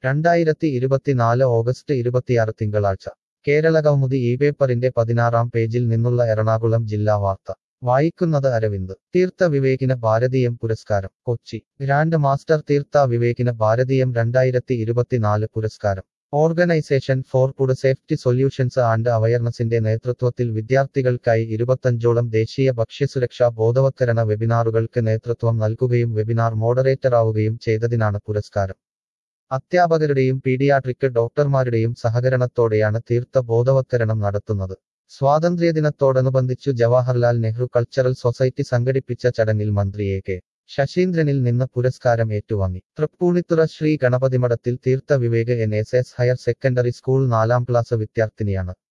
രണ്ടായിരത്തി ഇരുപത്തിനാല് ഓഗസ്റ്റ് ഇരുപത്തിയാറ് തിങ്കളാഴ്ച കേരള കൗമുദി ഈ പേപ്പറിന്റെ പതിനാറാം പേജിൽ നിന്നുള്ള എറണാകുളം ജില്ലാ വാർത്ത വായിക്കുന്നത് അരവിന്ദ് തീർത്ഥ വിവേകിന് ഭാരതീയം പുരസ്കാരം കൊച്ചി ഗ്രാൻഡ് മാസ്റ്റർ തീർത്ഥ വിവേകിന് ഭാരതീയം രണ്ടായിരത്തി ഇരുപത്തിനാല് പുരസ്കാരം organisation for food safety solutions and അവയർനെസിന്റെ നേതൃത്വത്തിൽ വിദ്യാർത്ഥികൾക്കായി ഇരുപത്തഞ്ചോളം ദേശീയ ഭക്ഷ്യസുരക്ഷാ ബോധവത്കരണ വെബിനാറുകൾക്ക് നേതൃത്വം നൽകുകയും വെബിനാർ മോഡറേറ്ററാവുകയും ചെയ്തതിനാണ് പുരസ്കാരം അധ്യാപകരുടെയും പീഡിയാട്രിക് ഡോക്ടർമാരുടെയും സഹകരണത്തോടെയാണ് തീർത്ഥ ബോധവത്കരണം നടത്തുന്നത് സ്വാതന്ത്ര്യദിനത്തോടനുബന്ധിച്ചു ജവഹർലാൽ നെഹ്റു കൾച്ചറൽ സൊസൈറ്റി സംഘടിപ്പിച്ച ചടങ്ങിൽ മന്ത്രി എ കെ ശശീന്ദ്രനിൽ നിന്ന് പുരസ്കാരം ഏറ്റുവാങ്ങി തൃപ്പൂണിത്തുറ ശ്രീ ഗണപതിമഠത്തിൽ Theertha Vivek N S S higher secondary school നാലാം ക്ലാസ് വിദ്യാർത്ഥിനിയാണ്